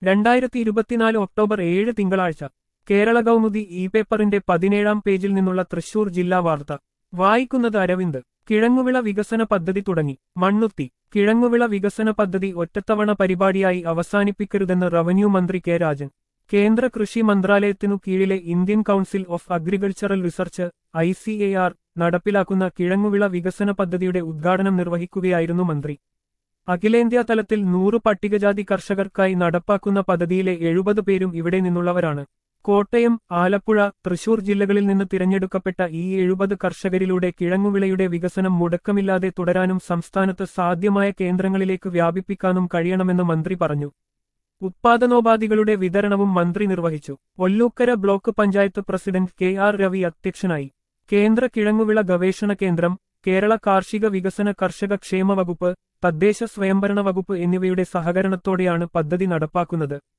രണ്ടായിരത്തി ഇരുപത്തിനാല് ഒക്ടോബർ ഏഴ് തിങ്കളാഴ്ച കേരള കൗമുദി ഇ പേപ്പറിന്റെ പതിനേഴാം പേജിൽ നിന്നുള്ള തൃശൂർ ജില്ലാ വാർത്ത വായിക്കുന്നത് അരവിന്ദ് കിഴങ്ങുവിള വികസന പദ്ധതി തുടങ്ങി മണ്ണുത്തി കിഴങ്ങുവിള വികസന പദ്ധതി ഒറ്റത്തവണ പരിപാടിയായി അവസാനിപ്പിക്കരുതെന്ന് റവന്യൂ മന്ത്രി കെ രാജൻ കേന്ദ്ര കൃഷി മന്ത്രാലയത്തിനു കീഴിലെ Indian council of agricultural research I C A R നടപ്പിലാക്കുന്ന കിഴങ്ങുവിള വികസന പദ്ധതിയുടെ ഉദ്ഘാടനം നിർവഹിക്കുകയായിരുന്നു മന്ത്രി അഖിലേന്ത്യാ തലത്തിൽ നൂറ് പട്ടികജാതി കർഷകർക്കായി നടപ്പാക്കുന്ന പദ്ധതിയിലെ എഴുപത് പേരും ഇവിടെ നിന്നുള്ളവരാണ് കോട്ടയം ആലപ്പുഴ തൃശൂർ ജില്ലകളിൽ നിന്ന് തിരഞ്ഞെടുക്കപ്പെട്ട ഈ എഴുപത് കർഷകരിലൂടെ കിഴങ്ങുവിളയുടെ വികസനം മുടക്കമില്ലാതെ തുടരാനും സംസ്ഥാനത്ത് സാധ്യമായ കേന്ദ്രങ്ങളിലേക്ക് വ്യാപിപ്പിക്കാനും കഴിയണമെന്ന് മന്ത്രി പറഞ്ഞു ഉത്പാദനോപാധികളുടെ വിതരണവും മന്ത്രി നിർവഹിച്ചു Ollukkara block panchayat president K R Ravi അധ്യക്ഷനായി കേന്ദ്ര കിഴങ്ങുവിള ഗവേഷണ കേന്ദ്രം കേരള കാർഷിക വികസന കർഷക ക്ഷേമ വകുപ്പ് തദ്ദേശ സ്വയംഭരണ വകുപ്പ് എന്നിവയുടെ സഹകരണത്തോടെയാണ് പദ്ധതി നടപ്പാക്കുന്നത്